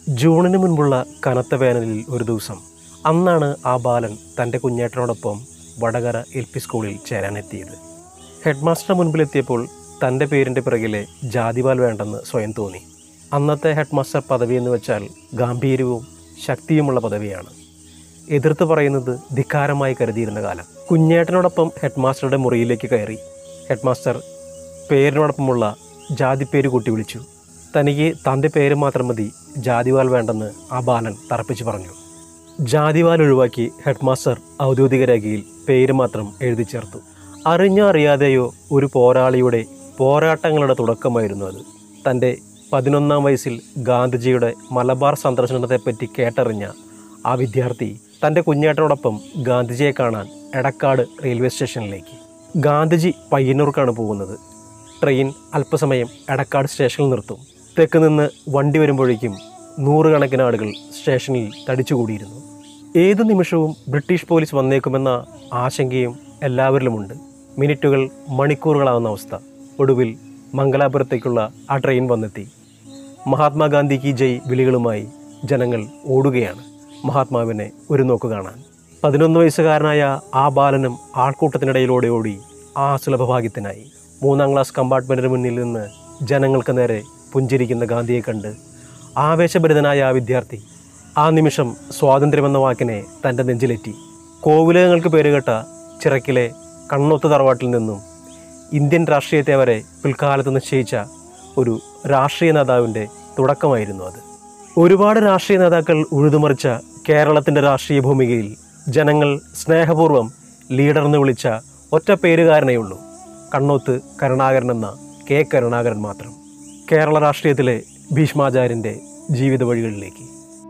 ജൂണിന് മുൻപുള്ള കനത്ത വേനലിൽ ഒരു ദിവസം അന്നാണ് ആ ബാലൻ തൻ്റെ കുഞ്ഞേട്ടനോടൊപ്പം വടകര എൽ പി സ്കൂളിൽ ചേരാനെത്തിയത് ഹെഡ് മാസ്റ്റർ മുൻപിലെത്തിയപ്പോൾ തൻ്റെ പേരിൻ്റെ പിറകിലെ ജാതിപാൽ വേണ്ടെന്ന് സ്വയം തോന്നി അന്നത്തെ ഹെഡ് മാസ്റ്റർ പദവി എന്ന് വെച്ചാൽ ഗാംഭീര്യവും ശക്തിയുമുള്ള പദവിയാണ് എതിർത്ത് പറയുന്നത് ധിക്കാരമായി കരുതിയിരുന്ന കാലം കുഞ്ഞേട്ടനോടൊപ്പം ഹെഡ് മാസ്റ്ററുടെ മുറിയിലേക്ക് കയറി ഹെഡ് മാസ്റ്റർ പേരിനോടൊപ്പമുള്ള ജാതിപ്പേര് കൂട്ടി വിളിച്ചു തനിക്ക് തൻ്റെ പേര് മാത്രം മതി ജാതിവാൽ വേണ്ടെന്ന് ആ ബാലൻ തറപ്പിച്ച് പറഞ്ഞു ജാതിവാൽ ഒഴിവാക്കി ഹെഡ് മാസ്റ്റർ ഔദ്യോഗിക രേഖയിൽ പേര് മാത്രം എഴുതി ചേർത്തു അറിഞ്ഞോ അറിയാതെയോ ഒരു പോരാളിയുടെ പോരാട്ടങ്ങളുടെ തുടക്കമായിരുന്നു അത് തൻ്റെ പതിനൊന്നാം വയസ്സിൽ ഗാന്ധിജിയുടെ മലബാർ സന്ദർശനത്തെപ്പറ്റി കേട്ടറിഞ്ഞ ആ വിദ്യാർത്ഥി തൻ്റെ കുഞ്ഞേട്ടനോടൊപ്പം ഗാന്ധിജിയെ കാണാൻ എടക്കാട് റെയിൽവേ സ്റ്റേഷനിലേക്ക് ഗാന്ധിജി പയ്യന്നൂർക്കാണ് പോകുന്നത് ട്രെയിൻ അല്പസമയം എടക്കാട് സ്റ്റേഷനിൽ നിർത്തും തെക്ക് നിന്ന് വണ്ടി വരുമ്പോഴേക്കും നൂറുകണക്കിന് ആളുകൾ സ്റ്റേഷനിൽ തടിച്ചുകൂടിയിരുന്നു ഏതു നിമിഷവും ബ്രിട്ടീഷ് പോലീസ് വന്നേക്കുമെന്ന ആശങ്കയും എല്ലാവരിലുമുണ്ട് മിനിറ്റുകൾ മണിക്കൂറുകളാവുന്ന അവസ്ഥ ഒടുവിൽ മംഗലാപുരത്തേക്കുള്ള ആ ട്രെയിൻ വന്നെത്തി മഹാത്മാഗാന്ധിക്ക് ജയ് വിളികളുമായി ജനങ്ങൾ ഓടുകയാണ് മഹാത്മാവിനെ ഒരു നോക്ക് കാണാൻ പതിനൊന്ന് വയസ്സുകാരനായ ആ ബാലനും ആൾക്കൂട്ടത്തിനിടയിലൂടെ ഓടി ആ സുലഭഭാഗ്യത്തിനായി മൂന്നാം ക്ലാസ് കമ്പാർട്ട്മെൻറ്റിന് മുന്നിൽ നിന്ന് ജനങ്ങൾക്ക് നേരെ പുഞ്ചിരിക്കുന്ന ഗാന്ധിയെ കണ്ട് ആവേശഭരിതനായ ആ വിദ്യാർത്ഥി ആ നിമിഷം സ്വാതന്ത്ര്യമെന്ന വാക്കിനെ തൻ്റെ നെഞ്ചിലെറ്റി കോവിലകങ്ങൾക്ക് പേരുകേട്ട ചിറക്കിലെ കണ്ണൊത്ത് തറവാട്ടിൽ നിന്നും ഇന്ത്യൻ രാഷ്ട്രീയത്തെ വരെ പിൽക്കാലത്ത് നിശ്ചയിച്ച ഒരു രാഷ്ട്രീയ നേതാവിൻ്റെ തുടക്കമായിരുന്നു അത് ഒരുപാട് രാഷ്ട്രീയ നേതാക്കൾ ഉഴുതുമറിച്ച കേരളത്തിൻ്റെ രാഷ്ട്രീയ ഭൂമികയിൽ ജനങ്ങൾ സ്നേഹപൂർവ്വം ലീഡർ എന്ന് വിളിച്ച ഒറ്റ പേരുകാരനേ ഉള്ളൂ കണ്ണോത്ത് കരുണാകരൻ എന്ന കെ കരുണാകരൻ മാത്രം കേരള രാഷ്ട്രീയത്തിലെ ഭീഷ്മാചാര്യൻ്റെ ജീവിത വഴികളിലേക്ക്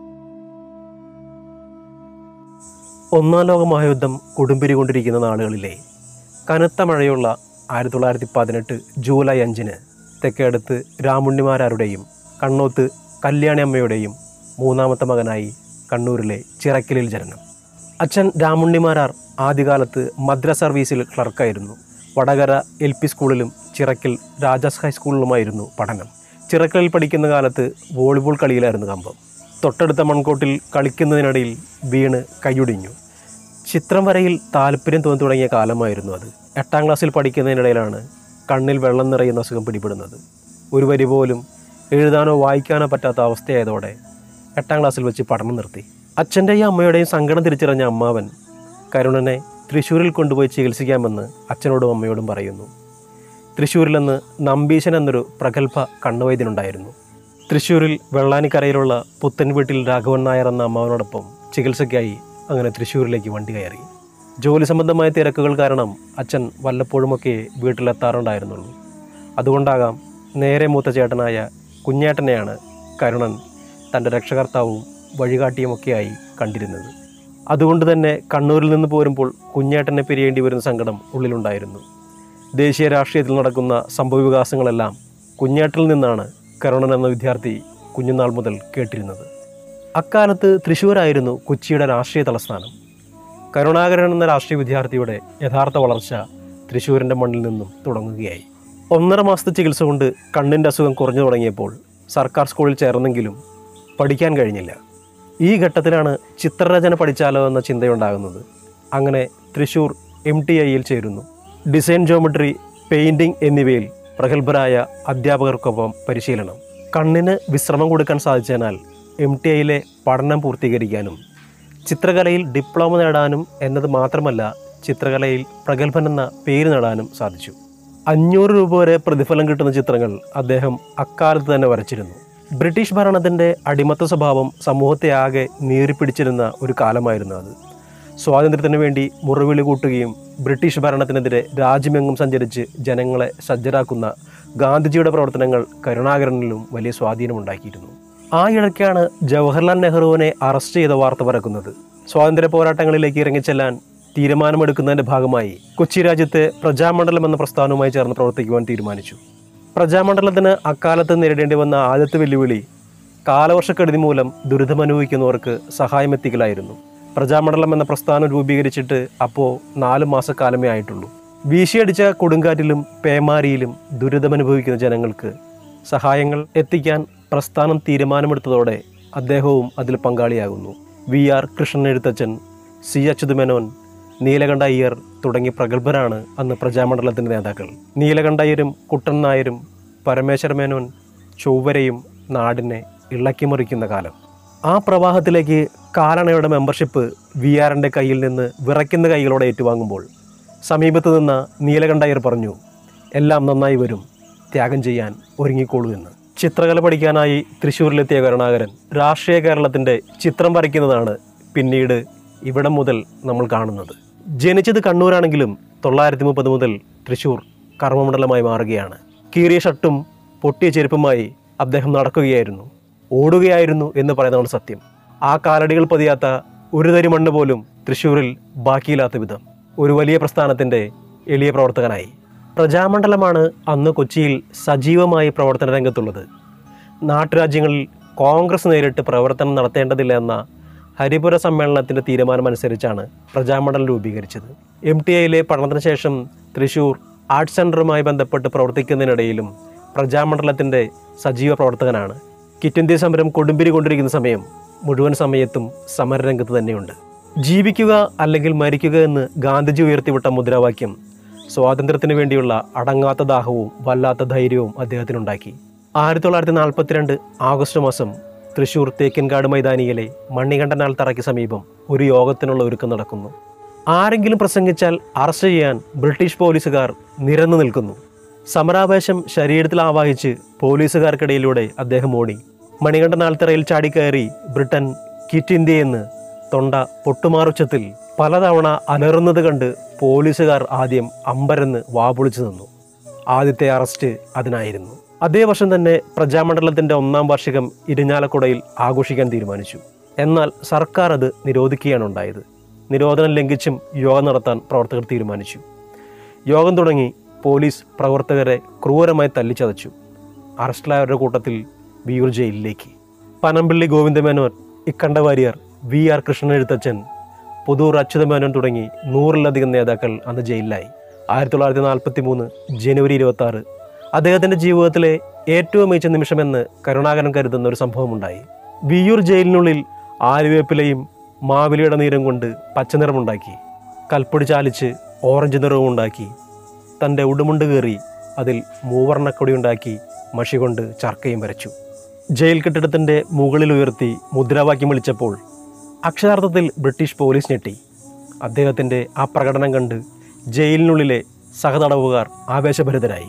ഒന്നാം ലോക മഹായുദ്ധം കൊടുമ്പിരി കൊണ്ടിരിക്കുന്ന നാളുകളിലെ കനത്ത മഴയുള്ള ആയിരത്തി തൊള്ളായിരത്തി പതിനെട്ട് ജൂലൈ അഞ്ചിന് തെക്കേടത്ത് രാമുണ്ണിമാരാരുടെയും കണ്ണോത്ത് കല്യാണി അമ്മയുടെയും മൂന്നാമത്തെ മകനായി കണ്ണൂരിലെ ചിറക്കലിൽ ജനനം അച്ഛൻ രാമുണ്ണിമാരാർ ആദ്യകാലത്ത് മദ്ര സർവീസിൽ ക്ലർക്കായിരുന്നു വടകര എൽ പി സ്കൂളിലും ചിറക്കൽ രാജാസ് ഹൈസ്കൂളിലുമായിരുന്നു പഠനം ചിറക്കലിൽ പഠിക്കുന്ന കാലത്ത് വോളിബോൾ കളിയിലായിരുന്നു കമ്പം തൊട്ടടുത്ത മൺകോട്ടിൽ കളിക്കുന്നതിനിടയിൽ വീണ് കൈയൊടിഞ്ഞു ചിത്രം വരയിൽ താല്പര്യം തോന്നി തുടങ്ങിയ കാലമായിരുന്നു അത് എട്ടാം ക്ലാസ്സിൽ പഠിക്കുന്നതിനിടയിലാണ് കണ്ണിൽ വെള്ളം നിറയുന്ന അസുഖം പിടിപെടുന്നത് ഒരു വരി പോലും എഴുതാനോ വായിക്കാനോ പറ്റാത്ത അവസ്ഥയായതോടെ എട്ടാം ക്ലാസ്സിൽ വെച്ച് പഠനം നിർത്തി അച്ഛൻ്റെയും അമ്മയുടെയും സങ്കടം തിരിച്ചറിഞ്ഞ അമ്മാവൻ കരുണനെ തൃശ്ശൂരിൽ കൊണ്ടുപോയി ചികിത്സിക്കാമെന്ന് അച്ഛനോടും അമ്മയോടും പറയുന്നു തൃശ്ശൂരിൽ നിന്ന് നമ്പീശൻ എന്നൊരു പ്രഗത്ഭ കണ്ണുവൈദ്യനുണ്ടായിരുന്നു തൃശ്ശൂരിൽ വെള്ളാനിക്കരയിലുള്ള പുത്തൻ വീട്ടിൽ രാഘവൻ നായർ എന്ന അമ്മാവനോടൊപ്പം ചികിത്സയ്ക്കായി അങ്ങനെ തൃശ്ശൂരിലേക്ക് വണ്ടി കയറി ജോലി സംബന്ധമായ തിരക്കുകൾ കാരണം അച്ഛൻ വല്ലപ്പോഴുമൊക്കെ വീട്ടിലെത്താറുണ്ടായിരുന്നുള്ളൂ അതുകൊണ്ടാകാം നേരെ മൂത്ത ചേട്ടനായ കുഞ്ഞേട്ടനെയാണ് കരുണൻ തൻ്റെ രക്ഷകർത്താവും വഴികാട്ടിയുമൊക്കെയായി കണ്ടിരുന്നത് അതുകൊണ്ട് തന്നെ കണ്ണൂരിൽ നിന്ന് പോരുമ്പോൾ കുഞ്ഞേട്ടനെ പിരിയേണ്ടി വരുന്ന സങ്കടം ഉള്ളിലുണ്ടായിരുന്നു ദേശീയ രാഷ്ട്രീയത്തിൽ നടക്കുന്ന സംഭവവികാസങ്ങളെല്ലാം കുഞ്ഞേട്ടിൽ നിന്നാണ് കരുണൻ എന്ന വിദ്യാർത്ഥി കുഞ്ഞുനാൾ മുതൽ കേട്ടിരുന്നത് അക്കാലത്ത് തൃശ്ശൂരായിരുന്നു കൊച്ചിയുടെ രാഷ്ട്രീയ തലസ്ഥാനം കരുണാകരൻ എന്ന രാഷ്ട്രീയ വിദ്യാർത്ഥിയുടെ യഥാർത്ഥ വളർച്ച തൃശ്ശൂരിൻ്റെ മണ്ണിൽ നിന്നും തുടങ്ങുകയായി ഒന്നര മാസത്തെ ചികിത്സ കൊണ്ട് കണ്ണിൻ്റെ അസുഖം കുറഞ്ഞു തുടങ്ങിയപ്പോൾ സർക്കാർ സ്കൂളിൽ ചേർന്നെങ്കിലും പഠിക്കാൻ കഴിഞ്ഞില്ല ഈ ഘട്ടത്തിലാണ് ചിത്രരചന പഠിച്ചാലോ എന്ന ചിന്തയുണ്ടാകുന്നത് അങ്ങനെ തൃശ്ശൂർ എം ടി ഐയിൽ ചേരുന്നു ഡിസൈൻ ജോമെട്രി പെയിൻറ്റിംഗ് എന്നിവയിൽ പ്രഗത്ഭരായ അധ്യാപകർക്കൊപ്പം പരിശീലനം കണ്ണിന് വിശ്രമം കൊടുക്കാൻ സാധിച്ചതിനാൽ എം ടി ഐയിലെ പഠനം പൂർത്തീകരിക്കാനും ചിത്രകലയിൽ ഡിപ്ലോമ നേടാനും എന്നത് മാത്രമല്ല ചിത്രകലയിൽ പ്രഗത്ഭൻ എന്ന പേര് നേടാനും സാധിച്ചു അഞ്ഞൂറ് രൂപ വരെ പ്രതിഫലം കിട്ടുന്ന ചിത്രങ്ങൾ അദ്ദേഹം അക്കാലത്ത് തന്നെ വരച്ചിരുന്നു ബ്രിട്ടീഷ് ഭരണത്തിൻ്റെ അടിമത്ത സ്വഭാവം സമൂഹത്തെ ആകെ നീറിപ്പിടിച്ചിരുന്ന ഒരു കാലമായിരുന്നു അത് സ്വാതന്ത്ര്യത്തിന് വേണ്ടി മുറവിളി കൂട്ടുകയും ബ്രിട്ടീഷ് ഭരണത്തിനെതിരെ രാജ്യമെങ്ങും സഞ്ചരിച്ച് ജനങ്ങളെ സജ്ജരാക്കുന്ന ഗാന്ധിജിയുടെ പ്രവർത്തനങ്ങൾ കരുണാകരനിലും വലിയ സ്വാധീനമുണ്ടാക്കിയിരുന്നു ആ ഇടയ്ക്കാണ് ജവഹർലാൽ നെഹ്റുവിനെ അറസ്റ്റ് ചെയ്ത വാർത്ത പരക്കുന്നത് സ്വാതന്ത്ര്യ പോരാട്ടങ്ങളിലേക്ക് ഇറങ്ങിച്ചെല്ലാൻ തീരുമാനമെടുക്കുന്നതിൻ്റെ ഭാഗമായി കൊച്ചി രാജ്യത്തെ പ്രജാമണ്ഡലം എന്ന പ്രസ്ഥാനവുമായി ചേർന്ന് പ്രവർത്തിക്കുവാൻ തീരുമാനിച്ചു പ്രജാമണ്ഡലത്തിന് അക്കാലത്ത് നേരിടേണ്ടി വന്ന ആദ്യത്തെ വെല്ലുവിളി കാലവർഷക്കെടുതി മൂലം ദുരിതമനുഭവിക്കുന്നവർക്ക് സഹായമെത്തിക്കലായിരുന്നു പ്രജാമണ്ഡലം എന്ന പ്രസ്ഥാനം രൂപീകരിച്ചിട്ട് അപ്പോൾ നാല് മാസക്കാലമേ ആയിട്ടുള്ളൂ വീശിയടിച്ച കൊടുങ്കാറ്റിലും പേമാരിയിലും ദുരിതമനുഭവിക്കുന്ന ജനങ്ങൾക്ക് സഹായങ്ങൾ എത്തിക്കാൻ പ്രസ്ഥാനം തീരുമാനമെടുത്തതോടെ അദ്ദേഹവും അതിൽ പങ്കാളിയാകുന്നു V R Krishnan Ezhuthachan C Achuthamenon Neelakanta Iyer തുടങ്ങി പ്രഗത്ഭരാണ് അന്ന് പ്രജാമണ്ഡലത്തിൻ്റെ നേതാക്കൾ നീലകണ്ഠ അയ്യരും കുട്ടൻ നായരും പരമേശ്വര മേനോൻ ചൊവ്വരയും നാടിനെ ഇളക്കിമറിക്കുന്ന കാലം ആ പ്രവാഹത്തിലേക്ക് കാലണയുടെ മെമ്പർഷിപ്പ് വി ആറിൻ്റെ കയ്യിൽ നിന്ന് വിറയ്ക്കുന്ന കൈകളോടെ ഏറ്റുവാങ്ങുമ്പോൾ സമീപത്ത് നിന്ന നീലകണ്ഠയർ പറഞ്ഞു എല്ലാം നന്നായി വരും ത്യാഗം ചെയ്യാൻ ഒരുങ്ങിക്കോളൂ എന്ന് ചിത്രകല പഠിക്കാനായി തൃശ്ശൂരിലെത്തിയ കരുണാകരൻ രാഷ്ട്രീയ കേരളത്തിൻ്റെ ചിത്രം വരയ്ക്കുന്നതാണ് പിന്നീട് ഇവിടം മുതൽ നമ്മൾ കാണുന്നത് ജനിച്ചത് കണ്ണൂരാണെങ്കിലും തൊള്ളായിരത്തി മുപ്പത് മുതൽ തൃശ്ശൂർ കർമ്മമണ്ഡലമായി മാറുകയാണ് കീറിയ ഷർട്ടും പൊട്ടിയ ചെരുപ്പുമായി അദ്ദേഹം നടക്കുകയായിരുന്നു ഓടുകയായിരുന്നു എന്ന് പറയുന്നതാണ് സത്യം ആ കാലടികൾ പതിയാത്ത ഒരു തരി മണ്ണ് പോലും തൃശ്ശൂരിൽ ബാക്കിയില്ലാത്ത വിധം ഒരു വലിയ പ്രസ്ഥാനത്തിൻ്റെ എളിയ പ്രവർത്തകനായി പ്രജാമണ്ഡലമാണ് അന്ന് കൊച്ചിയിൽ സജീവമായി പ്രവർത്തന രംഗത്തുള്ളത് നാട്ടുരാജ്യങ്ങളിൽ കോൺഗ്രസ് നേരിട്ട് പ്രവർത്തനം നടത്തേണ്ടതില്ല എന്ന ഹരിപുര സമ്മേളനത്തിൻ്റെ തീരുമാനമനുസരിച്ചാണ് പ്രജാമണ്ഡലം രൂപീകരിച്ചത് എം ടി ഐയിലെ പഠനത്തിന് ശേഷം തൃശൂർ ആർട്സ് സെൻറ്ററുമായി ബന്ധപ്പെട്ട് പ്രവർത്തിക്കുന്നതിനിടയിലും പ്രജാമണ്ഡലത്തിൻ്റെ സജീവ പ്രവർത്തകനാണ് കിറ്റ് ഇന്ത്യ സമരം കൊടുമ്പിരി കൊണ്ടിരിക്കുന്ന സമയം മുഴുവൻ സമയത്തും സമരരംഗത്ത് തന്നെയുണ്ട് ജീവിക്കുക അല്ലെങ്കിൽ മരിക്കുക എന്ന് ഗാന്ധിജി ഉയർത്തിവിട്ട മുദ്രാവാക്യം സ്വാതന്ത്ര്യത്തിന് വേണ്ടിയുള്ള അടങ്ങാത്ത ദാഹവും വല്ലാത്ത ധൈര്യവും അദ്ദേഹത്തിനുണ്ടാക്കി ആയിരത്തി തൊള്ളായിരത്തി നാൽപ്പത്തിരണ്ട് ആഗസ്റ്റ് മാസം തൃശൂർ തേക്കിൻകാട് മൈതാനിയിലെ മണികണ്ഠനാൽ തറയ്ക്ക് സമീപം ഒരു യോഗത്തിനുള്ള ഒരുക്കം നടക്കുന്നു ആരെങ്കിലും പ്രസംഗിച്ചാൽ അറസ്റ്റ് ചെയ്യാൻ ബ്രിട്ടീഷ് പോലീസുകാർ നിരന്നു നിൽക്കുന്നു സമരാവേശം ശരീരത്തിൽ ആവാഹിച്ച് പോലീസുകാർക്കിടയിലൂടെ അദ്ദേഹം ഓടി മണികണ്ഠനാൽത്തറയിൽ ചാടിക്കയറി ബ്രിട്ടൻ കിറ്റ് ഇന്ത്യ എന്ന് തൊണ്ട പൊട്ടുമാറുച്ചത്തിൽ പലതവണ അലറുന്നത് കണ്ട് പോലീസുകാർ ആദ്യം അമ്പരന്ന് വാപൊളിച്ചു നിന്നു ആദ്യത്തെ അറസ്റ്റ് അതിനായിരുന്നു അതേ വർഷം തന്നെ പ്രജാമണ്ഡലത്തിൻ്റെ ഒന്നാം വാർഷികം ഇരിഞ്ഞാലക്കുടയിൽ ആഘോഷിക്കാൻ തീരുമാനിച്ചു എന്നാൽ സർക്കാർ അത് നിരോധിക്കുകയാണ് ഉണ്ടായത് നിരോധനം ലംഘിച്ചും യോഗം നടത്താൻ പ്രവർത്തകർ തീരുമാനിച്ചു യോഗം തുടങ്ങി പോലീസ് പ്രവർത്തകരെ ക്രൂരമായി തല്ലിച്ചതച്ചു അറസ്റ്റിലായവരുടെ കൂട്ടത്തിൽ വിയൂർ ജയിലിലേക്ക് പനമ്പിള്ളി ഗോവിന്ദമേനോൻ ഇക്കണ്ട വാര്യർ വി ആർ കൃഷ്ണൻ എഴുത്തച്ഛൻ പുതൂർ അച്യുതമേനോൻ തുടങ്ങി നൂറിലധികം നേതാക്കൾ അന്ന് ജയിലിലായി ആയിരത്തി തൊള്ളായിരത്തി നാൽപ്പത്തി മൂന്ന് ജനുവരി ഇരുപത്തി ആറ് അദ്ദേഹത്തിൻ്റെ ജീവിതത്തിലെ ഏറ്റവും മികച്ച നിമിഷമെന്ന് കരുണാകരൻ കരുതുന്ന ഒരു സംഭവമുണ്ടായി വിയൂർ ജയിലിനുള്ളിൽ ആലുവേപ്പിലയും മാവിലിയുടെ നീരും കൊണ്ട് പച്ചനിറമുണ്ടാക്കി കൽപ്പൊടി ചാലിച്ച് ഓറഞ്ച് നിറവും ഉണ്ടാക്കി തൻ്റെ ഉടുമുണ്ട് കയറി അതിൽ മൂവർണ്ണക്കൊടി ഉണ്ടാക്കി മഷി കൊണ്ട് ചർക്കയും വരച്ചു ജയിൽ കെട്ടിടത്തിൻ്റെ മുകളിൽ ഉയർത്തി മുദ്രാവാക്യം വിളിച്ചപ്പോൾ അക്ഷരാർത്ഥത്തിൽ ബ്രിട്ടീഷ് പോലീസ് ഞെട്ടി അദ്ദേഹത്തിൻ്റെ ആ പ്രകടനം കണ്ട് ജയിലിനുള്ളിലെ സഹതടവുകാർ ആവേശഭരിതരായി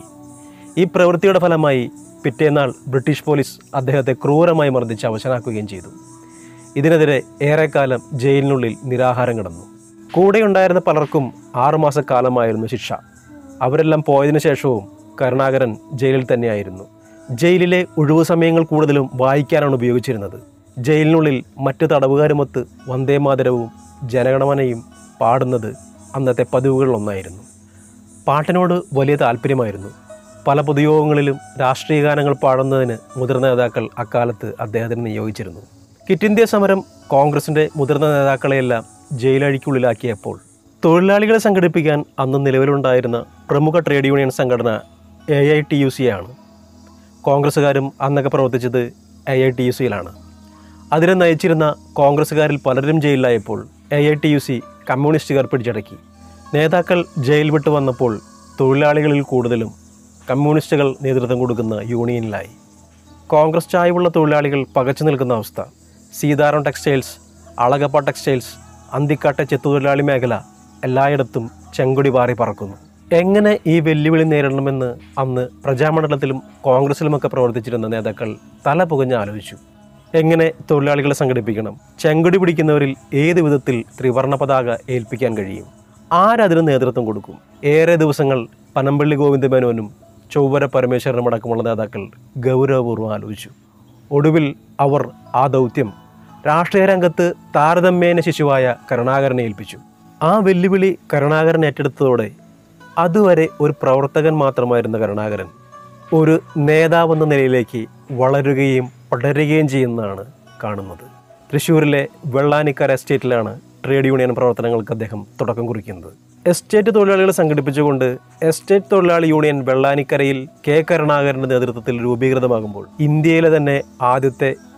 ഈ പ്രവൃത്തിയുടെ ഫലമായി പിറ്റേന്നാൾ ബ്രിട്ടീഷ് പോലീസ് അദ്ദേഹത്തെ ക്രൂരമായി മർദ്ദിച്ച് അവശനാക്കുകയും ചെയ്തു ഇതിനെതിരെ ഏറെക്കാലം ജയിലിനുള്ളിൽ നിരാഹാരം കിടന്നു കൂടെയുണ്ടായിരുന്ന പലർക്കും ആറുമാസക്കാലമായിരുന്നു ശിക്ഷ അവരെല്ലാം പോയതിനു ശേഷവും കരുണാകരൻ ജയിലിൽ തന്നെയായിരുന്നു ജയിലിലെ ഒഴിവു സമയങ്ങൾ കൂടുതലും വായിക്കാനാണ് ഉപയോഗിച്ചിരുന്നത് ജയിലിനുള്ളിൽ മറ്റു തടവുകാരുമൊത്ത് വന്ദേമാതരവും ജനഗണമനയും പാടുന്നത് അന്നത്തെ പതിവുകളിലൊന്നായിരുന്നു പാട്ടിനോട് വലിയ താല്പര്യമായിരുന്നു പല പൊതുയോഗങ്ങളിലും രാഷ്ട്രീയ ഗാനങ്ങൾ പാടുന്നതിന് മുതിർന്ന നേതാക്കൾ അക്കാലത്ത് അദ്ദേഹത്തിന് നിയോഗിച്ചിരുന്നു കിറ്റ് ഇന്ത്യ സമരം കോൺഗ്രസിൻ്റെ മുതിർന്ന നേതാക്കളെയെല്ലാം ജയിലഴിക്കുള്ളിലാക്കിയപ്പോൾ തൊഴിലാളികളെ സംഘടിപ്പിക്കാൻ അന്ന് നിലവിലുണ്ടായിരുന്ന പ്രമുഖ ട്രേഡ് യൂണിയൻ സംഘടന A I T U C ആണ് കോൺഗ്രസ്സുകാരും അന്നൊക്കെ പ്രവർത്തിച്ചത് എ ഐ ടി യു സിയിലാണ് അതിനെ നയിച്ചിരുന്ന കോൺഗ്രസ്സുകാരിൽ പലരും ജയിലിലായപ്പോൾ A I T U C കമ്മ്യൂണിസ്റ്റുകാർ പിടിച്ചടക്കി നേതാക്കൾ ജയിൽ വിട്ടു വന്നപ്പോൾ തൊഴിലാളികളിൽ കൂടുതലും കമ്മ്യൂണിസ്റ്റുകൾ നേതൃത്വം കൊടുക്കുന്ന യൂണിയനിലായി കോൺഗ്രസ് ചായവുള്ള തൊഴിലാളികൾ പകച്ചു നിൽക്കുന്ന അവസ്ഥ സീതാറാം ടെക്സ്റ്റൈൽസ് അളഗപ്പ ടെക്സ്റ്റൈൽസ് അന്തിക്കാട്ടെ ചെത്തുതൊഴിലാളി മേഖല എല്ലായിടത്തും ചെങ്കൊടി പാറി പറക്കുന്നു എങ്ങനെ ഈ വെല്ലുവിളി നേരിടണമെന്ന് അന്ന് പ്രജാമണ്ഡലത്തിലും കോൺഗ്രസിലുമൊക്കെ പ്രവർത്തിച്ചിരുന്ന നേതാക്കൾ തല പുകഞ്ഞ് ആലോചിച്ചു എങ്ങനെ തൊഴിലാളികളെ സംഘടിപ്പിക്കണം ചെങ്കൊടി പിടിക്കുന്നവരിൽ ഏത് വിധത്തിൽ ത്രിവർണ പതാക ഏൽപ്പിക്കാൻ കഴിയും ആരതിന് നേതൃത്വം കൊടുക്കും ഏറെ ദിവസങ്ങൾ പനമ്പള്ളി ഗോവിന്ദമേനോനും ചൊവ്വര പരമേശ്വരനും അടക്കമുള്ള നേതാക്കൾ ഗൗരവപൂർവ്വം ആലോചിച്ചു ഒടുവിൽ അവർ ആ ദൗത്യം രാഷ്ട്രീയ രംഗത്ത് താരതമ്യേന ശിശുവായ കരുണാകരനെ ഏൽപ്പിച്ചു ആ വെല്ലുവിളി കരുണാകരൻ ഏറ്റെടുത്തതോടെ അതുവരെ ഒരു പ്രവർത്തകൻ മാത്രമായിരുന്ന കരുണാകരൻ ഒരു നേതാവെന്ന നിലയിലേക്ക് വളരുകയും പടരുകയും ചെയ്യുന്നതാണ് കാണുന്നത് തൃശ്ശൂരിലെ വെള്ളാനിക്കര എസ്റ്റേറ്റിലാണ് ട്രേഡ് യൂണിയൻ പ്രവർത്തനങ്ങൾക്ക് അദ്ദേഹം തുടക്കം കുറിക്കുന്നത് എസ്റ്റേറ്റ് തൊഴിലാളികളെ സംഘടിപ്പിച്ചുകൊണ്ട് എസ്റ്റേറ്റ് തൊഴിലാളി യൂണിയൻ വെള്ളാനിക്കരയിൽ കെ കരുണാകരന്റെ നേതൃത്വത്തിൽ രൂപീകൃതമാകുമ്പോൾ ഇന്ത്യയിലെ തന്നെ ആദ്യത്തെ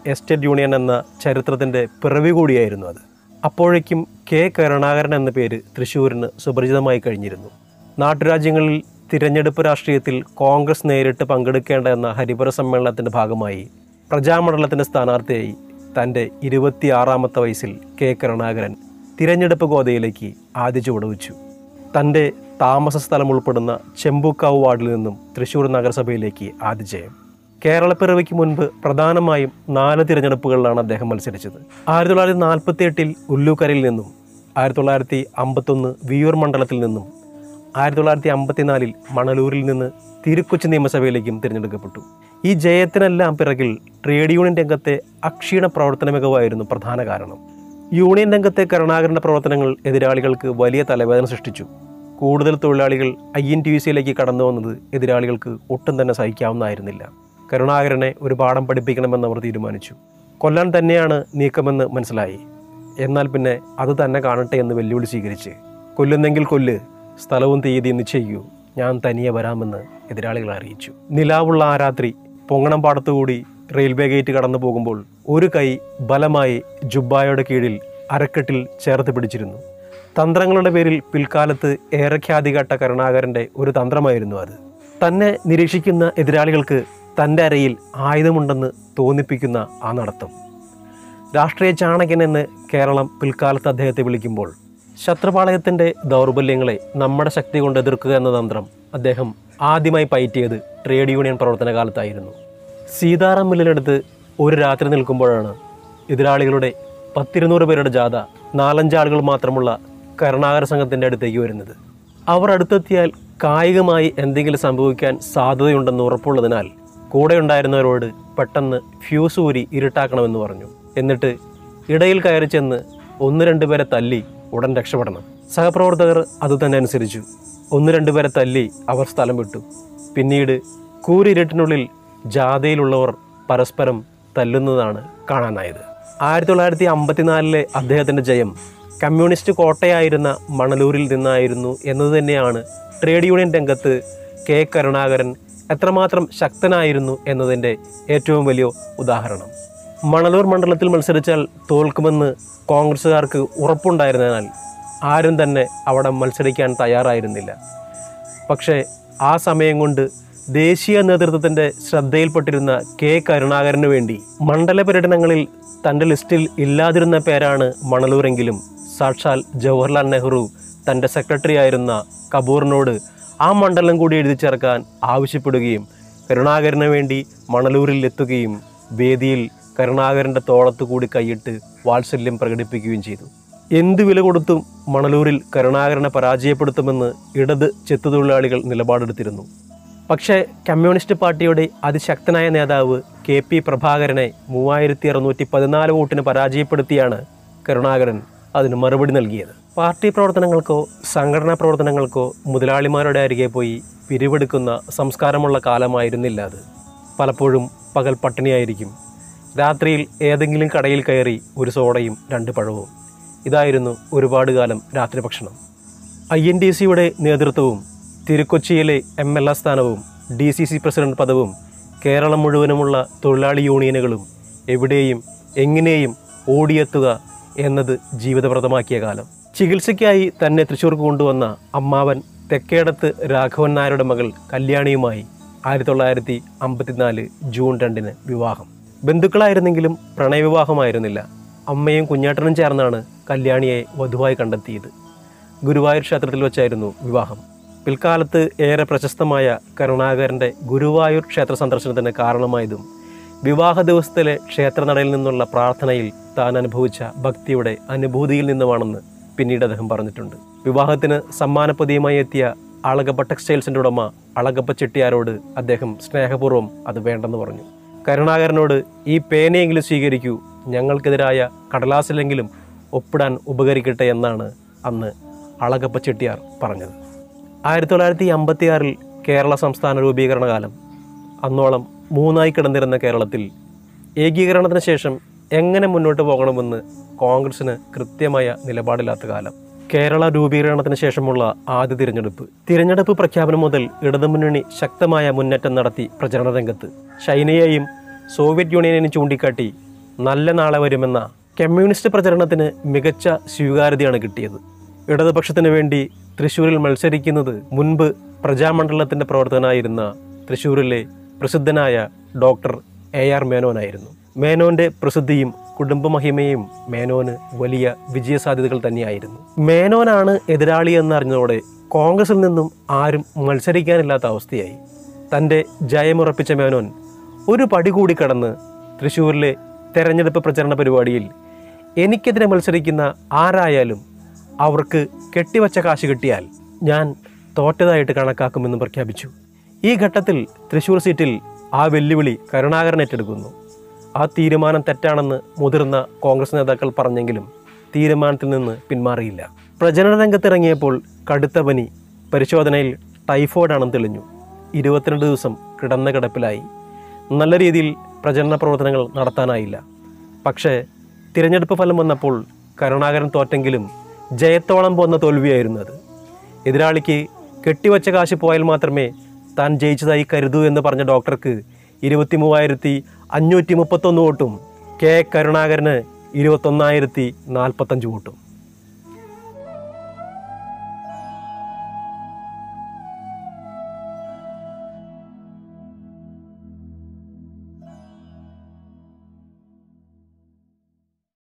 എസ്റ്റേറ്റ് യൂണിയൻ എന്ന ചരിത്രത്തിൻ്റെ പിറവി കൂടിയായിരുന്നു അത് അപ്പോഴേക്കും കെ കരുണാകരൻ എന്ന പേര് തൃശ്ശൂരിന് സുപരിചിതമായി കഴിഞ്ഞിരുന്നു നാട്ടുരാജ്യങ്ങളിൽ തിരഞ്ഞെടുപ്പ് രാഷ്ട്രീയത്തിൽ കോൺഗ്രസ് നേരിട്ട് പങ്കെടുക്കേണ്ട എന്ന ഹരിപുര സമ്മേളനത്തിൻ്റെ ഭാഗമായി പ്രജാമണ്ഡലത്തിൻ്റെ സ്ഥാനാർത്ഥിയായി തൻ്റെ ഇരുപത്തിയാറാമത്തെ വയസ്സിൽ കെ കരുണാകരൻ തിരഞ്ഞെടുപ്പ് ഗോതയിലേക്ക് ആദ്യ ചുവടുവെച്ചു തൻ്റെ താമസ സ്ഥലം ഉൾപ്പെടുന്ന ചെമ്പൂക്കാവ് വാർഡിൽ നിന്നും തൃശ്ശൂർ നഗരസഭയിലേക്ക് ആദ്യ ജയം കേരളപ്പിറവിക്ക് മുൻപ് പ്രധാനമായും നാല് തിരഞ്ഞെടുപ്പുകളിലാണ് അദ്ദേഹം മത്സരിച്ചത് ആയിരത്തി തൊള്ളായിരത്തി നാൽപ്പത്തി എട്ടിൽ ഉല്ലൂക്കരയിൽ നിന്നും ആയിരത്തി തൊള്ളായിരത്തി അമ്പത്തൊന്ന് വിയൂർ മണ്ഡലത്തിൽ നിന്നും ആയിരത്തി തൊള്ളായിരത്തി അമ്പത്തിനാലിൽ മണലൂരിൽ നിന്ന് തിരുക്കൊച്ചി നിയമസഭയിലേക്കും തിരഞ്ഞെടുക്കപ്പെട്ടു ഈ ജയത്തിനെല്ലാം പിറകിൽ ട്രേഡ് യൂണിയൻ രംഗത്തെ അക്ഷീണ പ്രവർത്തന മികവായിരുന്നു പ്രധാന കാരണം യൂണിയൻ രംഗത്തെ കരുണാകരൻ്റെ പ്രവർത്തനങ്ങൾ എതിരാളികൾക്ക് വലിയ തലവേദന സൃഷ്ടിച്ചു കൂടുതൽ തൊഴിലാളികൾ ഐ എൻ ടി യു സിയിലേക്ക് കടന്നു വന്നത് എതിരാളികൾക്ക് ഒട്ടും തന്നെ സഹിക്കാവുന്നതായിരുന്നില്ല കരുണാകരനെ ഒരു പാഠം പഠിപ്പിക്കണമെന്ന് അവർ തീരുമാനിച്ചു കൊല്ലാൻ തന്നെയാണ് നീക്കമെന്ന് മനസ്സിലായി എന്നാൽ പിന്നെ അത് തന്നെ കാണട്ടെ എന്ന് വെല്ലുവിളി സ്വീകരിച്ച് കൊല്ലുന്നെങ്കിൽ കൊല്ല് സ്ഥലവും തീയതിയും നിശ്ചയിക്കൂ ഞാൻ തനിയെ വരാമെന്ന് എതിരാളികൾ അറിയിച്ചു നിലാവുള്ള ആ രാത്രി പൊങ്ങണം പാടത്തുകൂടി റെയിൽവേ ഗേറ്റ് കടന്നു പോകുമ്പോൾ ഒരു കൈ ബലമായി ജുബായുടെ കീഴിൽ അരക്കെട്ടിൽ ചേർത്ത് പിടിച്ചിരുന്നു തന്ത്രങ്ങളുടെ പേരിൽ പിൽക്കാലത്ത് ഏറെ ഖ്യാതി കേട്ട കരുണാകരൻ്റെ ഒരു തന്ത്രമായിരുന്നു അത് തന്നെ നിരീക്ഷിക്കുന്ന എതിരാളികൾക്ക് തൻ്റെ അരയിൽ ആയുധമുണ്ടെന്ന് തോന്നിപ്പിക്കുന്ന ആ നടത്തം രാഷ്ട്രീയ ചാണകൻ എന്ന് കേരളം പിൽക്കാലത്ത് അദ്ദേഹത്തെ വിളിക്കുമ്പോൾ ശത്രുപാളയത്തിൻ്റെ ദൗർബല്യങ്ങളെ നമ്മുടെ ശക്തി കൊണ്ട് എതിർക്കുക എന്ന തന്ത്രം അദ്ദേഹം ആദ്യമായി പയറ്റിയത് ട്രേഡ് യൂണിയൻ പ്രവർത്തന കാലത്തായിരുന്നു സീതാറാം മില്ലിനടുത്ത് ഒരു രാത്രി നിൽക്കുമ്പോഴാണ് എതിരാളികളുടെ പത്തിരുന്നൂറ് പേരുടെ ജാഥ നാലഞ്ചാളുകൾ മാത്രമുള്ള കരുണാകര സംഘത്തിൻ്റെ അടുത്തേക്ക് വരുന്നത് അവർ അടുത്തെത്തിയാൽ കായികമായി എന്തെങ്കിലും സംഭവിക്കാൻ സാധ്യതയുണ്ടെന്ന് ഉറപ്പുള്ളതിനാൽ കൂടെ ഉണ്ടായിരുന്നവരോട് പെട്ടെന്ന് ഫ്യൂസ് ഊരി ഇരുട്ടാക്കണമെന്ന് പറഞ്ഞു എന്നിട്ട് ഇടയിൽ കയറി ചെന്ന് ഒന്ന് രണ്ട് പേരെ തല്ലി ഉടൻ രക്ഷപ്പെടണം സഹപ്രവർത്തകർ അതുതന്നെ അനുസരിച്ചു ഒന്ന് രണ്ട് പേരെ തല്ലി അവർ സ്ഥലം വിട്ടു പിന്നീട് കൂരിരുട്ടിനുള്ളിൽ ജാഥയിലുള്ളവർ പരസ്പരം തല്ലുന്നതാണ് കാണാനായത് ആയിരത്തി തൊള്ളായിരത്തി അമ്പത്തിനാലിലെ അദ്ദേഹത്തിൻ്റെ ജയം കമ്മ്യൂണിസ്റ്റ് കോട്ടയായിരുന്ന മണലൂരിൽ നിന്നായിരുന്നു എന്നത് തന്നെയാണ് ട്രേഡ് യൂണിയൻ രംഗത്ത് കെ കരുണാകരൻ എത്രമാത്രം ശക്തനായിരുന്നു എന്നതിൻ്റെ ഏറ്റവും വലിയ ഉദാഹരണം മണലൂർ മണ്ഡലത്തിൽ മത്സരിച്ചാൽ തോൽക്കുമെന്ന് കോൺഗ്രസ്സുകാർക്ക് ഉറപ്പുണ്ടായിരുന്നതിനാൽ ആരും തന്നെ അവിടെ മത്സരിക്കാൻ തയ്യാറായിരുന്നില്ല പക്ഷേ ആ സമയം കൊണ്ട് ദേശീയ നേതൃത്വത്തിൻ്റെ ശ്രദ്ധയിൽപ്പെട്ടിരുന്ന കെ കരുണാകരന് വേണ്ടി മണ്ഡല പര്യടനങ്ങളിൽ തൻ്റെ ലിസ്റ്റിൽ ഇല്ലാതിരുന്ന പേരാണ് മണലൂരെങ്കിലും സാക്ഷാൽ ജവഹർലാൽ നെഹ്റു തൻ്റെ സെക്രട്ടറി ആയിരുന്ന കപൂറിനോട് ആ മണ്ഡലം കൂടി എഴുതി ചേർക്കാൻ ആവശ്യപ്പെടുകയും കരുണാകരന് വേണ്ടി മണലൂരിൽ എത്തുകയും വേദിയിൽ കരുണാകരൻ്റെ തോളത്ത് കൂടി കൈയിട്ട് വാത്സല്യം പ്രകടിപ്പിക്കുകയും ചെയ്തു എന്ത് വില കൊടുത്തും മണലൂരിൽ കരുണാകരനെ പരാജയപ്പെടുത്തുമെന്ന് ഇടത് ചെത്തുതൊഴിലാളികൾ നിലപാടെടുത്തിരുന്നു പക്ഷേ കമ്മ്യൂണിസ്റ്റ് പാർട്ടിയുടെ അതിശക്തനായ നേതാവ് കെ പി പ്രഭാകരനെ മൂവായിരത്തി അറുന്നൂറ്റി പതിനാല് വോട്ടിന് പരാജയപ്പെടുത്തിയാണ് കരുണാകരൻ അതിന് മറുപടി നൽകിയത് പാർട്ടി പ്രവർത്തനങ്ങൾക്കോ സംഘടനാ പ്രവർത്തനങ്ങൾക്കോ മുതലാളിമാരുടെ അരികെ പോയി പിരിവെടുക്കുന്ന സംസ്കാരമുള്ള കാലമായിരുന്നില്ല അത് പലപ്പോഴും പകൽ പട്ടിണിയായിരിക്കും രാത്രിയിൽ ഏതെങ്കിലും കടയിൽ കയറി ഒരു സോഡയും രണ്ട് പഴവും ഇതായിരുന്നു ഒരുപാട് കാലം രാത്രി ഭക്ഷണം ഐ എൻ ഡി സിയുടെ നേതൃത്വവും തിരുക്കൊച്ചിയിലെ എം എൽ എ സ്ഥാനവും ഡി സി സി പ്രസിഡന്റ് പദവും കേരളം മുഴുവനുമുള്ള തൊഴിലാളി യൂണിയനുകളും എവിടെയും എങ്ങനെയും ഓടിയെത്തുക എന്നത് ജീവിതപ്രദമാക്കിയ കാലം ചികിത്സയ്ക്കായി തന്നെ തൃശ്ശൂർക്ക് കൊണ്ടുവന്ന അമ്മാവൻ തെക്കേടത്ത് രാഘവൻ നായരുടെ മകൾ കല്യാണിയുമായി ആയിരത്തി തൊള്ളായിരത്തി അമ്പത്തിനാല് ജൂൺ രണ്ടിന് വിവാഹം ബന്ധുക്കളായിരുന്നെങ്കിലും പ്രണയവിവാഹമായിരുന്നില്ല അമ്മയും കുഞ്ഞേട്ടനും ചേർന്നാണ് കല്യാണിയെ വധുവായി കണ്ടെത്തിയത് ഗുരുവായൂർ ക്ഷേത്രത്തിൽ വെച്ചായിരുന്നു വിവാഹം പിൽക്കാലത്ത് ഏറെ പ്രശസ്തമായ കരുണാകരൻ്റെ ഗുരുവായൂർ ക്ഷേത്ര സന്ദർശനത്തിന് കാരണമായതും വിവാഹ ദിവസത്തിലെ ക്ഷേത്രനടയിൽ നിന്നുള്ള പ്രാർത്ഥനയിൽ താൻ അനുഭവിച്ച ഭക്തിയുടെ അനുഭൂതിയിൽ നിന്നുമാണെന്ന് പിന്നീട് അദ്ദേഹം പറഞ്ഞിട്ടുണ്ട് വിവാഹത്തിന് സമ്മാനപ്പൊതിയുമായി എത്തിയ അളഗപ്പ ടെക്സ്റ്റൈൽസിൻ്റെ ഉടമ അളഗപ്പ ചെട്ടിയാരോട് അദ്ദേഹം സ്നേഹപൂർവ്വം അത് വേണ്ടെന്ന് പറഞ്ഞു കരുണാകരനോട് ഈ പേനയെങ്കിലും സ്വീകരിക്കൂ ഞങ്ങൾക്കെതിരായ കടലാസിലെങ്കിലും ഒപ്പിടാൻ ഉപകരിക്കട്ടെ എന്നാണ് അന്ന് അളഗപ്പ ചെട്ടിയാർ പറഞ്ഞത് ആയിരത്തി തൊള്ളായിരത്തി അമ്പത്തിയാറിൽ കേരള സംസ്ഥാന രൂപീകരണ കാലം അന്നോളം മൂന്നായി കിടന്നിരുന്ന കേരളത്തിൽ ഏകീകരണത്തിന് ശേഷം എങ്ങനെ മുന്നോട്ട് പോകണമെന്ന് കോൺഗ്രസിന് കൃത്യമായ നിലപാടില്ലാത്ത കാലം കേരള രൂപീകരണത്തിന് ശേഷമുള്ള ആദ്യ തിരഞ്ഞെടുപ്പ് തിരഞ്ഞെടുപ്പ് പ്രഖ്യാപനം മുതൽ ഇടതുമുന്നണി ശക്തമായ മുന്നേറ്റം നടത്തി പ്രചരണ രംഗത്ത് ചൈനയെയും സോവിയറ്റ് യൂണിയനെയും ചൂണ്ടിക്കാട്ടി നല്ല നാളെ വരുമെന്ന കമ്മ്യൂണിസ്റ്റ് പ്രചരണത്തിന് മികച്ച സ്വീകാര്യതയാണ് കിട്ടിയത് ഇടതുപക്ഷത്തിന് വേണ്ടി തൃശ്ശൂരിൽ മത്സരിക്കുന്നത് മുൻപ് പ്രജാമണ്ഡലത്തിൻ്റെ പ്രവർത്തകനായിരുന്ന തൃശ്ശൂരിലെ പ്രസിദ്ധനായ ഡോക്ടർ എ ആർ മേനോനായിരുന്നു മേനോന്റെ പ്രസിദ്ധിയും കുടുംബമഹിമയും മേനോന് വലിയ വിജയസാധ്യതകൾ തന്നെയായിരുന്നു മേനോനാണ് എതിരാളി എന്നറിഞ്ഞതോടെ കോൺഗ്രസിൽ നിന്നും ആരും മത്സരിക്കാനില്ലാത്ത അവസ്ഥയായി തൻ്റെ ജയമുറപ്പിച്ച മേനോൻ ഒരു പടി കൂടി കടന്ന് തൃശ്ശൂരിലെ തെരഞ്ഞെടുപ്പ് പ്രചരണ പരിപാടിയിൽ എനിക്കെതിരെ മത്സരിക്കുന്ന ആരായാലും അവർക്ക് കെട്ടിവച്ച കാശ് കിട്ടിയാൽ ഞാൻ തോറ്റതായിട്ട് കണക്കാക്കുമെന്ന് പ്രഖ്യാപിച്ചു ഈ ഘട്ടത്തിൽ തൃശ്ശൂർ സീറ്റിൽ ആ വെല്ലുവിളി കരുണാകരൻ ഏറ്റെടുക്കുന്നു ആ തീരുമാനം തെറ്റാണെന്ന് മുതിർന്ന കോൺഗ്രസ് നേതാക്കൾ പറഞ്ഞെങ്കിലും തീരുമാനത്തിൽ നിന്ന് പിന്മാറിയില്ല പ്രചരണ രംഗത്തിറങ്ങിയപ്പോൾ കടുത്ത പനി പരിശോധനയിൽ ടൈഫോയിഡാണെന്ന് തെളിഞ്ഞു ഇരുപത്തിരണ്ട് ദിവസം കിടന്ന കിടപ്പിലായി നല്ല രീതിയിൽ പ്രചരണ പ്രവർത്തനങ്ങൾ നടത്താനായില്ല പക്ഷേ തിരഞ്ഞെടുപ്പ് ഫലം വന്നപ്പോൾ കരുണാകരൻ തോറ്റെങ്കിലും ജയത്തോളം പോന്ന തോൽവിയായിരുന്നു അത് എതിരാളിക്ക് കെട്ടിവച്ച കാശ് പോയാൽ മാത്രമേ താൻ ജയിച്ചതായി കരുതൂ എന്ന് പറഞ്ഞ ഡോക്ടർക്ക് ഇരുപത്തി മൂവായിരത്തി അഞ്ഞൂറ്റി മുപ്പത്തൊന്ന് വോട്ടും കെ കരുണാകരന് ഇരുപത്തൊന്നായിരത്തി നാൽപ്പത്തഞ്ച് വോട്ടും